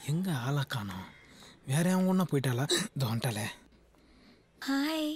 எங்க ஆளா காணோம் வேற எவன் ஒன்றா போயிட்டாளா தோண்டாலே ஹாய்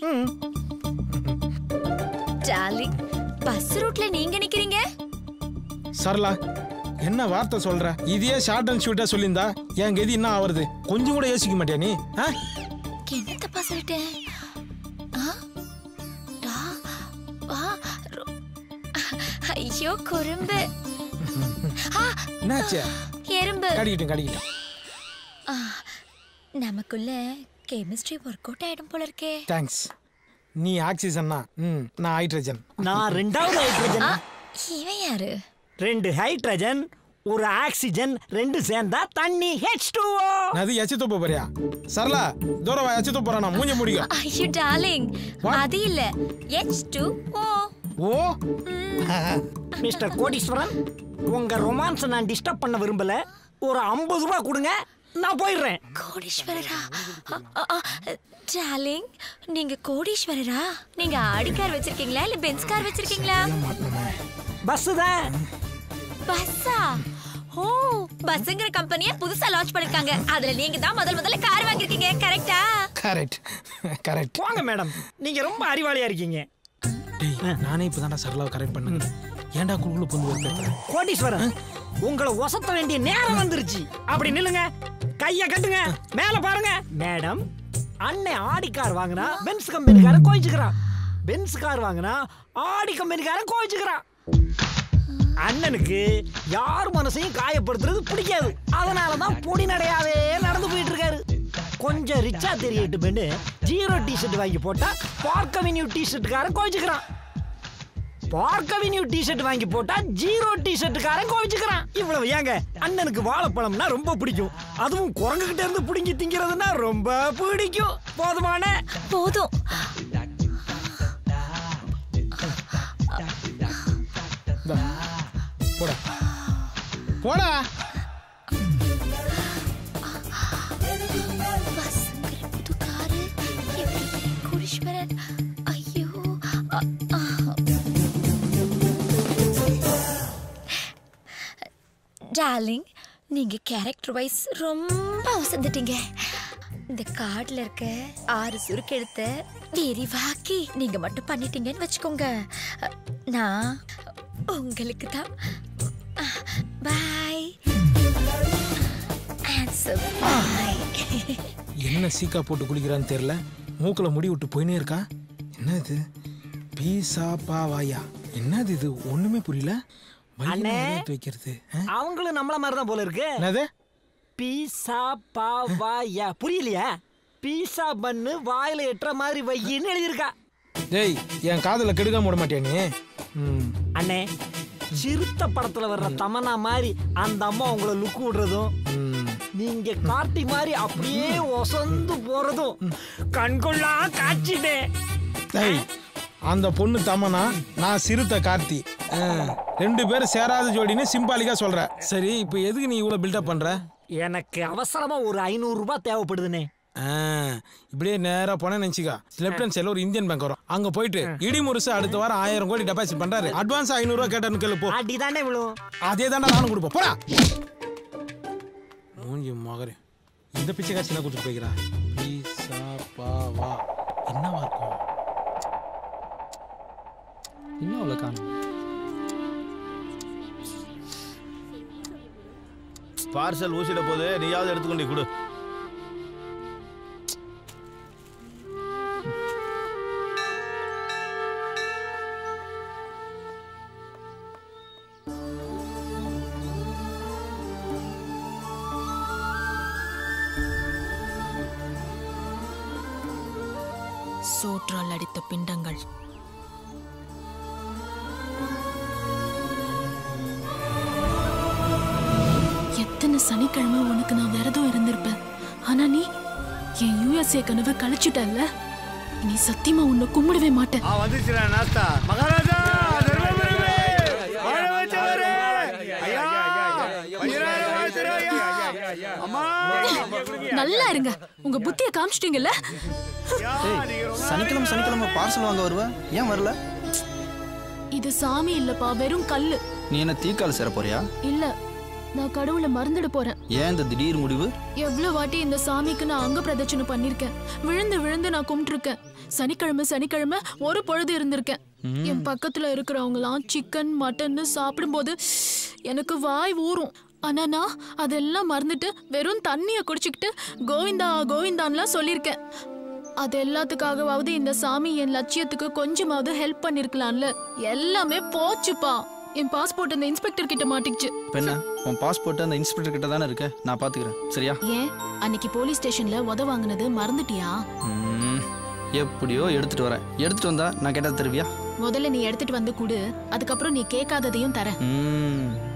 டார்லிங் பஸ் ரூட்ல நீங்க நிக்கிறீங்க சரலா என்ன வார்த்தை சொல்ற இதையே ஷார்ட் அண்ட் ஷூட்டா சொல்லியிருந்தா என் கதி என்ன ஆவறது கொஞ்சம் கூட யோசிக்க மாட்டியா நீ ஆ? என்ன தப்பா சொல்லிட்டேன் ஆ? டா, வா, ரொ- ஐயோ குறும்பு ஆ, என்னாச்சு எறும்பு கடிக்கிட்டேன் கடிக்கிட்டேன் ஆ, நமக்குள்ள கெமிஸ்ட்ரி ஒர்க் அவுட் ஆயிடும் போல இருக்கே தேங்க்ஸ் நீ ஆக்சிஜன்னா ம் நான் ஹைட்ரஜன் நான் ரெண்டாவது ஹைட்ரஜன் ஆ, இவன் யாரு ரெண்டு ஹைட்ரஜன் ஒரு ஆக்சிஜன் ரெண்டு சேர்ந்தா தண்ணி ஹெச் டூ அது எச்சு துப்ப போறியா சரலா தூரம் வா எச்சு துப்புறா நான் மூஞ்ச முடியும் ஐயோ டார்லிங் அது இல்ல H two O O Mr Kodeeswaran உங்க ரொமான்ஸ் நான் டிஸ்டர்ப் பண்ண விரும்பல ஒரு ஐம்பது ரூபாய் கொடுங்க நான் போயிடுறேன் கோடீஸ்வரரா டார்லிங் நீங்க கோடீஸ்வரரா நீங்க ஆடி கார் வச்சிருக்கீங்களா இல்ல பென்ஸ் கார் வச்சிருக்கீங்களா பஸ் தான் பஸ்ஸா ஓ பஸ்ங்கிற கம்பெனியை புதுசா லான்ச் பண்ணிருக்காங்க அதுல நீங்க தான் முதல் முதல்ல கார் வாங்கிருக்கீங்க கரெக்டா கரெக்ட் கரெக்ட் போங்க மேடம் நீங்க ரொம்ப அறிவாளியா இருக்கீங்க டேய் நானே இப்பதான்டா சரளாவை கரெக்ட் பண்ணுங்க ஏன்டா குழுக்குள்ள புந்து வைக்கிறேன் கோடீஸ்வரன் உங்களை ஒசத்த வேண்டிய நேரம் வந்துருச்சு அப்படி நில்லுங்க கைய கட்டுங்க மேல பாருங்க மேடம் அண்ணன் ஆடி கார் வாங்கினா பென்ஸ் கம்பெனிக்காரன் கோவிச்சுக்கிறான் பென்ஸ் கார் வாங்கினா ஆடி கம்பெனிக்காரன் கோவிச்சுக்கிறான் அண்ணனுக்கு யார் மனசையும் காயப்படுத்துறது பிடிக்காது அதனால தான் பொடி நடையாவே நடந்து போயிட்டு இருக்காரு கொஞ்சம் ரிச்சா தெரியட்டுமென்னு ஜீரோ டிஷர்ட் வாங்கி போட்டா பார்க் அவென்யூ டிஷர்ட்டுக்காரன் கோவிச்சுக்கிறான் பார்க் அவென்யூ டிஷர்ட் வாங்கி போட்டா ஜீரோ டிஷர்ட்டுக்காரன் கோவிச்சுக்கிறான் இவ்வளவு ஏங்க அண்ணனுக்கு வாழைப்பழம்னா ரொம்ப பிடிக்கும் அதுவும் குரங்குகிட்ட இருந்து பிடுங்கி திங்கிறதுனா ரொம்ப பிடிக்கும் போதுமான போதும் இந்தா, போடா போடா பஸ்ங்கிற புது காரு எப்படி பெரிய கோடீஸ்வரன் ஐயோ அ, ஆ. டார்லிங் நீங்க கேரக்டர் வைஸ் ரொம்ப வசந்துட்டீங்க இந்த கார்டுல இருக்க ஆறு சுருக்கு எடுத்த விரிவாக்கி நீங்க மட்டும் பண்ணிட்டீங்கன்னு வச்சுக்கோங்க நான் உங்களுக்கு தான் பாய் ஆன்சர் பாய் என்ன சீக்கா போட்டு குளிக்கிறான்னு தெரியல மூக்குல முடி விட்டு போயினே இருக்கா என்ன இது பீசா பாவாயா என்னது இது ஒண்ணுமே புரியல வயிறு அண்ணே. நிறைய எடுத்து வைக்கிறது ஆ? அவங்களும் நம்மள மாதிரி தான் போல இருக்கு என்னது பீஸா பாவாயா புரியலையா பீஸா பண்ணு வாயில எட்டுற மாதிரி வையின்னு எழுதியிருக்கா டேய் என் காதுல கெடுக்காம விட மாட்டியா நீ ம் அண்ணே சிறுத்த படத்துல வர்ற தமன்னா மாதிரி அந்த அம்மா உங்களை லுக்கு விடுறதும் ம் நீங்க காட்டி மாதிரி அப்படியே ஒசந்து போறதும் கண்கொள்ளா காட்சிட்டே டேய் அந்த பொண்ணு தமனா நான் சிறுத்தை கார்த்தி ஆ, ரெண்டு பேரும் சேராத ஜோடின்னு சிம்பாலிக்கா சொல்ற சரி இப்போ எதுக்கு நீ இவ்வளவு பில்டப் பண்ற எனக்கு அவசரமா ஒரு ஐநூறு ரூபாய் தேவைப்படுதுண்ணே ஆ, இப்படியே நேரா போன நினைச்சுக்கா லெப்ட் ஹேண்ட் சைடுல ஒரு இந்தியன் பேங்க் வரும் அங்க போயிட்டு இடி முருசு அடுத்த வாரம் ஆயிரம் கோடி டெபாசிட் பண்றாரு அட்வான்ஸ் ஐநூறு ரூபா கேட்டான்னு கேளு போ அடிதானே விழும் அதே தானே நானும் கொடுப்போம் போடா மூஞ்சி மகரே இந்த பிச்சை காட்சி என்ன கொடுத்துட்டு போய்க்கிறா பீசா பாவா என்னவா இருக்கும் இன்னும் அவ்வளோ காணும் பார்சல் ஊசிட போது நீயாவது எடுத்துக்கொண்டு கொடு சோற்றால் அடித்த பிண்டங்கள் எத்தனை சனிக்கிழமை உனக்கு நான் விரதம் இருந்திருப்பேன் ஆனா நீ என் யூஎஸ்ஏ கனவை கழிச்சுட்டல்ல நீ சத்தியமா உன்னை கும்பிடவே மாட்டேன் வந்துச்சுடா நாஸ்தா மகாராஜா தர்மபுரமே வாழ வச்சவரே ஐயா அம்மா நல்லா இருங்க உங்க புத்திய காமிச்சிட்டீங்கல்ல சனிக்கிழமை சனிக்கிழமை பார்சல் வாங்க வருவ ஏன் வரல இது சாமி இல்லப்பா வெறும் கல்லு நீ என்ன தீக்கால் சேர போறியா இல்ல நான் கடவுளை மறந்துட போறேன் ஏன் இந்த திடீர் முடிவு எவ்வளவு வாட்டி இந்த சாமிக்கு நான் அங்க பிரதட்சணை பண்ணிருக்கேன் விழுந்து விழுந்து நான் கும்பிட்டுருக்கேன் சனிக்கிழமை சனிக்கிழமை ஒரு பொழுது இருந்திருக்கேன் என் பக்கத்துல இருக்கிறவங்களாம் சிக்கன் மட்டன் சாப்பிடும்போது எனக்கு வாய் ஊறும் ஆனா நான் அதெல்லாம் மறந்துட்டு வெறும் தண்ணிய குடிச்சுக்கிட்டு கோவிந்தா கோவிந்தான்லாம் சொல்லியிருக்கேன் அது எல்லாத்துக்காகவாவது இந்த சாமி என் லட்சியத்துக்கு கொஞ்சமாவது ஹெல்ப் பண்ணிருக்கலாம்ல எல்லாமே போச்சுப்பா என் பாஸ்போர்ட் அந்த இன்ஸ்பெக்டர் கிட்ட மாட்டிக்கிச்சு பெண்ண உன் பாஸ்போர்ட் அந்த இன்ஸ்பெக்டர் கிட்ட தானே இருக்க நான் பாத்துக்கிறேன் சரியா ஏன் அன்னைக்கு போலீஸ் ஸ்டேஷன்ல உத வாங்குனது மறந்துட்டியா ம், எப்படியோ எடுத்துட்டு வரேன் எடுத்துட்டு வந்தா நான் கேட்டா தருவியா முதல்ல நீ எடுத்துட்டு வந்து கொடு அதுக்கப்புறம் நீ கேட்காததையும் தரேன் ம்